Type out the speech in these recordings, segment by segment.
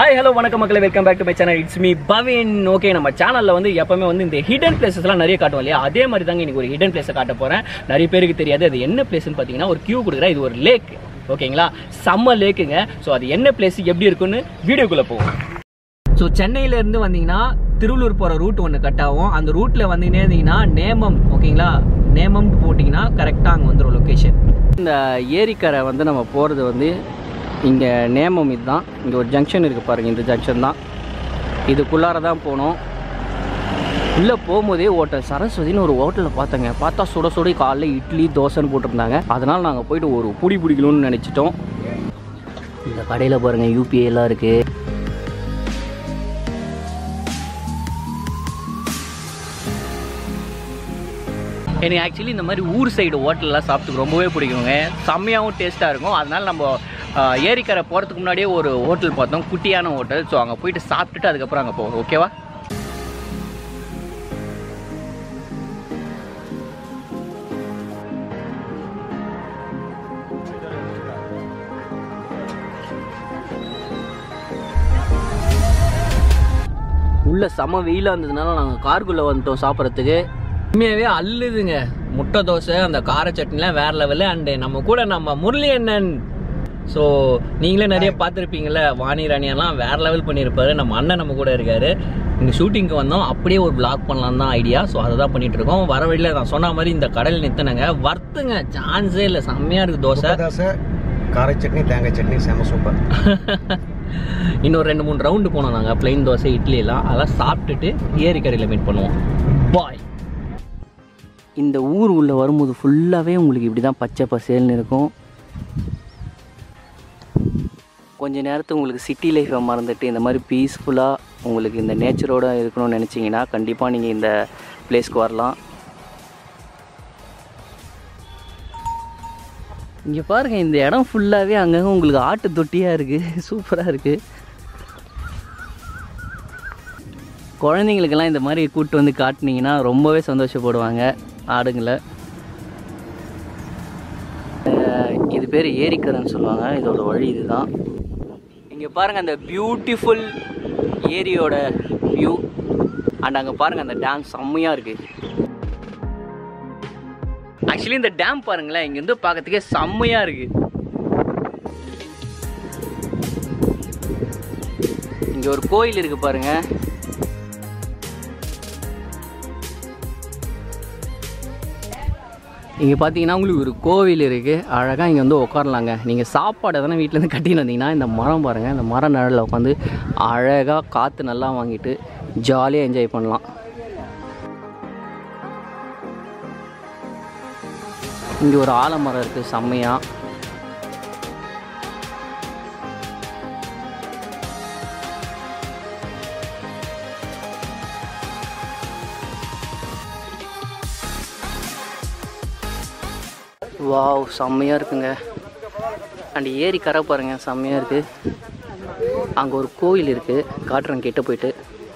hi hello வணக்கம் மக்களே welcome back to my channel it's me Pavin okay நம்ம சேனலில் வந்து எப்பவுமே வந்து இந்த ஹிடன் பிளேசஸ்லாம் நிறைய காட்டுவோம் இல்லையா அதே மாதிரி தாங்க இன்னைக்கு ஒரு ஹிடன் பிளேஸை காட்ட போகிறேன் நிறைய பேருக்கு தெரியாது அது என்ன பிளேஸ்னு பார்த்தீங்கன்னா ஒரு கியூ கொடுக்குறேன் இது ஒரு லேக் ஓகேங்களா செம்ம லேக்குங்க ஸோ அது என்ன பிளேஸ் எப்படி இருக்குன்னு வீடியோக்குள்ளே போவோம் ஸோ சென்னையிலேருந்து வந்தீங்கன்னா திருவள்ளூர் போகிற ரூட் ஒன்று கட் ஆகும் அந்த ரூட்டில் வந்தீங்கன்னா இருந்தீங்கன்னா நேமம் ஓகேங்களா நேமம் போட்டிங்கன்னா கரெக்டாக அங்கே வந்துடும் லொக்கேஷன் இந்த ஏரிக்கரை வந்து நம்ம போகிறது வந்து இங்கே நேமம் இதுதான் இங்கே ஒரு ஜங்ஷன் இருக்குது பாருங்கள் இந்த ஜங்ஷன் தான் இதுக்குள்ளார தான் போனோம் உள்ளே போகும்போதே ஹோட்டல் சரஸ்வதினு ஒரு ஹோட்டலில் பார்த்தேங்க பார்த்தா சுட சுட காலைல இட்லி தோசைன்னு போட்டிருந்தாங்க அதனால் நாங்கள் போயிட்டு ஒரு புடி பிடிக்கணும்னு நினச்சிட்டோம் இந்த கடையில் பாருங்கள் யூபிஐ எல்லாம் இருக்குது எனக்கு ஆக்சுவலி இந்த மாதிரி ஊர் சைடு ஹோட்டல்லாம் சாப்பிட்டுக்கு ரொம்பவே பிடிக்குங்க செம்மையாகவும் டேஸ்ட்டாக இருக்கும் அதனால் நம்ம ஆஹ், ஏரிக்கரை போகிறதுக்கு முன்னாடியே ஒரு ஹோட்டல் பார்த்தோம் குட்டியான ஹோட்டல் ஸோ அங்கே போயிட்டு சாப்பிட்டுட்டு அதுக்கப்புறம் அங்கே போவோம் ஓகேவா உள்ள செம வெயிலாக இருந்ததுனால நாங்கள் காருக்குள்ளே வந்துட்டோம் சாப்பிட்றதுக்கு உண்மையாகவே அள்ளுதுங்க முட்டை தோசை அந்த கார சட்னிலாம் வேற லெவலு அண்டு நம்ம கூட நம்ம முரளி அண்ணன் ஸோ நீங்களே நிறைய பார்த்துருப்பீங்கள்ல வாணி ராணியெல்லாம் வேற லெவல் பண்ணியிருப்பாரு நம்ம அண்ணன் நம்ம கூட இருக்காரு இங்கே ஷூட்டிங்க்கு வந்தோம் அப்படியே ஒரு பிளாக் பண்ணலாம் தான் ஐடியா ஸோ அதை தான் பண்ணிட்டு இருக்கோம் வர வழியில் நான் சொன்ன மாதிரி இந்த கடல் நிறுத்தினங்க வர்த்துங்க சான்ஸே இல்லை செம்மையாக இருக்குது தோசை முட்டை தோசை கார சட்னி தேங்காய் சட்னி செம சூப்பர் இன்னொரு ரெண்டு மூணு ரவுண்டு போனோம் நாங்கள் பிளைன் தோசை இட்லி எல்லாம் அதெல்லாம் சாப்பிட்டுட்டு ஏரிக்கரையில் மீட் பண்ணுவோம் பாய் இந்த ஊர் உள்ள வரும்போது ஃபுல்லாகவே உங்களுக்கு இப்படி தான் பச்சை பசேல்னு இருக்கும் கொஞ்ச நேரத்துக்கு உங்களுக்கு சிட்டி லைஃப்பை மறந்துட்டு இந்த மாதிரி பீஸ்ஃபுல்லாக உங்களுக்கு இந்த நேச்சரோட இருக்கணும்னு நினச்சிங்கன்னா கண்டிப்பாக நீங்கள் இந்த பிளேஸ்க்கு வரலாம் இங்கே பாருங்கள் இந்த இடம் ஃபுல்லாகவே அங்கங்கே உங்களுக்கு ஆட்டு தொட்டியாக இருக்குது சூப்பராக இருக்குது குழந்தைங்களுக்கெல்லாம் இந்த மாதிரி கூட்டு வந்து காட்டுனீங்கன்னா ரொம்பவே சந்தோஷப்படுவாங்க ஆடுங்களை அஹ் இது பேர் ஏரிக்கரைன்னு சொல்லுவாங்க இதோட வழி இதுதான் இங்கே பாருங்கள் அந்த பியூட்டிஃபுல் ஏரியோட வியூ அண்ட் அங்கே பாருங்கள் அந்த டேம் செம்மையாக இருக்குது ஆக்சுவலி இந்த டேம் பாருங்களேன் இங்கேருந்து பார்க்கறதுக்கே செம்மையாக இருக்குது இங்கே ஒரு கோயில் இருக்கு பாருங்க இங்கே பார்த்தீங்கன்னா உங்களுக்கு ஒரு கோவில் இருக்குது அழகாக இங்கே வந்து உட்காரலாங்க நீங்கள் சாப்பாடு எதனா வீட்டிலேருந்து கட்டின்னு வந்தீங்கன்னா இந்த மரம் பாருங்கள் இந்த மரம் நிழலில் உட்காந்து அழகாக காற்று நல்லா வாங்கிட்டு ஜாலியாக என்ஜாய் பண்ணலாம் இங்கே ஒரு ஆலமரம் இருக்குது செம்மையாக வாவ் செம்மையாக இருக்குங்க அண்ட் ஏரி கரை பாருங்க செம்மையாக இருக்குது அங்கே ஒரு கோயில் இருக்குது காட்டுறேன் கிட்ட போயிட்டு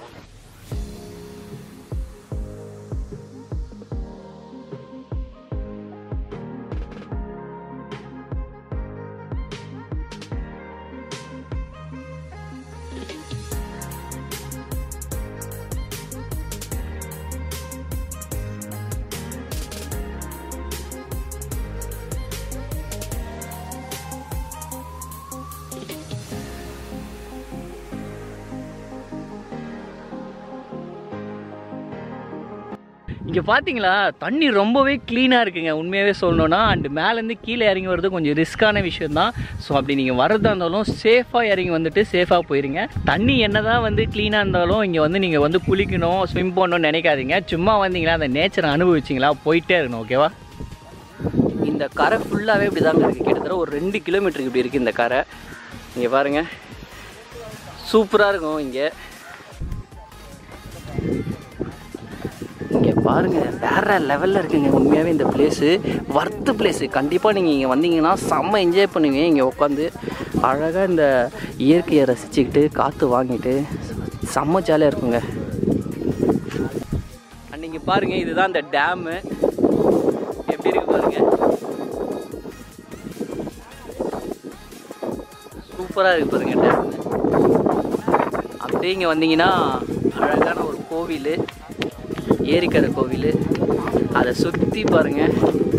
இங்கே பார்த்தீங்களா தண்ணி ரொம்பவே க்ளீனாக இருக்குங்க உண்மையாகவே சொல்லணும்னா அண்டு மேலேருந்து கீழே இறங்கி வர்றது கொஞ்சம் ரிஸ்க்கான விஷயம் தான் ஸோ அப்படி நீங்கள் வரதா இருந்தாலும் சேஃபாக இறங்கி வந்துட்டு சேஃபாக போயிருங்க தண்ணி என்ன தான் வந்து க்ளீனாக இருந்தாலும் இங்கே வந்து நீங்கள் வந்து குளிக்கணும் ஸ்விம் பண்ணணும்னு நினைக்காதீங்க சும்மா வந்தீங்களா அந்த நேச்சரை அனுபவிச்சிங்களா போயிட்டே இருக்கணும் ஓகேவா இந்த கரை ஃபுல்லாகவே இப்படி தாங்க இருக்குது கிட்டத்தட்ட ஒரு ரெண்டு கிலோமீட்டருக்கு இப்படி இருக்குது இந்த கரை இங்கே பாருங்கள் சூப்பராக இருக்கும் இங்கே இங்கே பாருங்கள் வேற லெவலில் இருக்குங்க உண்மையாகவே இந்த பிளேஸு வர்த்து பிளேஸு கண்டிப்பாக நீங்கள் இங்கே வந்தீங்கன்னா செம்ம என்ஜாய் பண்ணுவீங்க இங்கே உட்காந்து அழகாக இந்த இயற்கையை ரசிச்சுக்கிட்டு காற்று வாங்கிட்டு செம்ம ஜாலியாக இருக்குங்க அண்ட் இங்கே பாருங்கள் இதுதான் இந்த டேமு எப்படி இருக்கு பாருங்க சூப்பராக இருக்கு பாருங்க டேம் அப்படியே இங்கே வந்தீங்கன்னா அழகான ஒரு கோவில் ஏரிக்கரை கோவில் அதை சுற்றி பாருங்கள்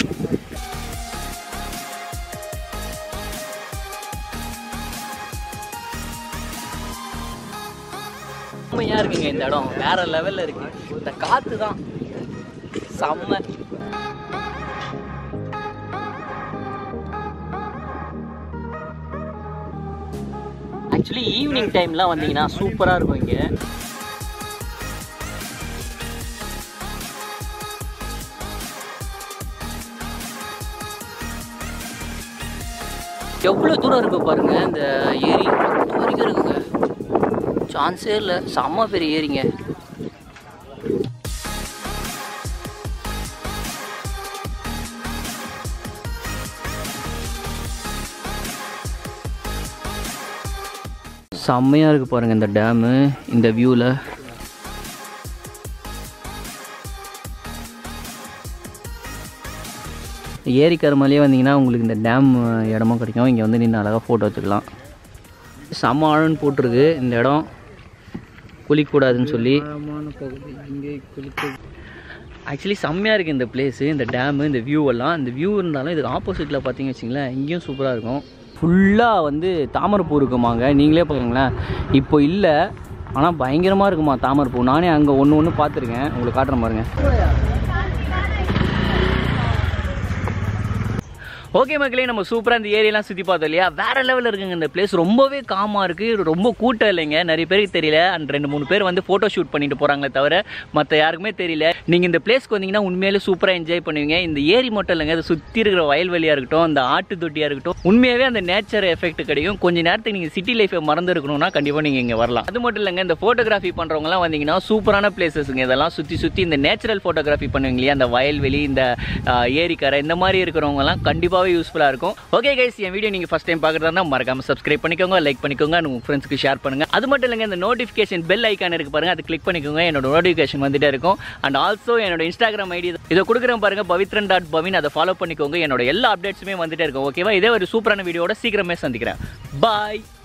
செம்மையாக இருக்குங்க இந்த இடம் வேற லெவலில் இருக்கு இந்த காற்று தான் செம்ம ஆக்சுவலி ஈவினிங் டைம்லாம் வந்தீங்கன்னா சூப்பராக இருக்கும் இங்கே எவ்வளோ தூரம் இருக்கு பாருங்க இந்த ஏரி பத்து வரைக்கும் இருக்குங்க சான்ஸே இல்லை செம்ம பெரிய ஏரிங்க செம்மையாக இருக்குது பாருங்கள் இந்த டேமு இந்த வியூவில் ஏரிக்கரை மேலேயே வந்தீங்கன்னா உங்களுக்கு இந்த டேம் இடமும் கிடைக்கும் இங்கே வந்து நின்று அழகாக ஃபோட்டோ எடுத்துக்கலாம் செம்ம ஆழம்னு போட்டிருக்கு இந்த இடம் குளிக்கக்கூடாதுன்னு சொல்லி ஆக்சுவலி செம்மையாக இருக்குது இந்த பிளேஸு இந்த டேமு இந்த வியூ எல்லாம் இந்த வியூ இருந்தாலும் இதுக்கு ஆப்போசிட்டில் பார்த்தீங்க வச்சிங்களேன் இங்கேயும் சூப்பராக இருக்கும் ஃபுல்லாக வந்து தாமரைப்பூ இருக்குமாங்க நீங்களே பாருங்களேன் இப்போ இல்லை ஆனால் பயங்கரமாக இருக்குமா தாமரைப்பூ நானே அங்கே ஒன்று ஒன்று பார்த்துருக்கேன் உங்களுக்கு காட்டுறேன் பாருங்க ஓகே மக்களே நம்ம சூப்பராக இந்த ஏரியெல்லாம் சுற்றி பார்த்தோம் இல்லையா வேற லெவலில் இருக்குங்க இந்த பிளேஸ் ரொம்பவே காமாக இருக்குது ரொம்ப கூட்டம் இல்லைங்க நிறைய பேருக்கு தெரியல அண்ட் ரெண்டு மூணு பேர் வந்து ஃபோட்டோ ஷூட் பண்ணிட்டு போகிறாங்களே தவிர மற்ற யாருக்குமே தெரியல நீங்கள் இந்த பிளேஸ்க்கு வந்தீங்கன்னா உண்மையிலே சூப்பராக என்ஜாய் பண்ணுவீங்க இந்த ஏரி மட்டும் இல்லைங்க அதை சுற்றி இருக்கிற வயல்வெளியாக இருக்கட்டும் அந்த ஆட்டு தொட்டியாக இருக்கட்டும் உண்மையாகவே அந்த நேச்சர் எஃபெக்ட் கிடைக்கும் கொஞ்ச நேரத்துக்கு நீங்கள் சிட்டி லைஃப்பை மறந்து இருக்கணும்னா கண்டிப்பாக நீங்கள் இங்கே வரலாம் அது மட்டும் இல்லைங்க இந்த ஃபோட்டோகிராஃபி பண்ணுறவங்கலாம் வந்தீங்கன்னா சூப்பரான பிளேசஸ்ங்க இதெல்லாம் சுற்றி சுற்றி இந்த நேச்சுரல் ஃபோட்டோகிராஃபி பண்ணுவீங்க இல்லையா அந்த வயல்வெளி இந்த ஆஹ், ஏரிக்கரை இந்த மாதிரி இருக்கிறவங்கலாம் கண்டிப்பாகவே யூஸ்ஃபுல்லாக இருக்கும் ஓகே கைஸ் என் வீடியோ நீங்கள் ஃபஸ்ட் டைம் பார்க்குறதா மறக்காம சப்ஸ்கிரைப் பண்ணிக்கோங்க லைக் பண்ணிக்கோங்க and உங்க ஃப்ரெண்ட்ஸ்க்கு ஷேர் பண்ணுங்க அது மட்டும் இல்லைங்க இந்த நோட்டிஃபிகேஷன் பெல் ஐக்கான் இருக்கு பாருங்க அது கிளிக் பண்ணிக்கோங்க என்னோட நோட்டிஃபிகேஷன் வந்துட்டே இருக்கும் அண்ட் ஆல்சோ என்னோட இன்ஸ்டாகிராம் ஐடி இதை கொடுக்குறேன் பாருங்க பவித்ரன் டாட் பவின் அதை ஃபாலோ பண்ணிக்கோங்க என்னோட எல்லா அப்டேட்ஸுமே வந்துட்டே இருக்கும் ஓகேவா இதே ஒரு சூப்பரான வீடியோட சீக்கிரமே சந்திக்கிறேன் பாய்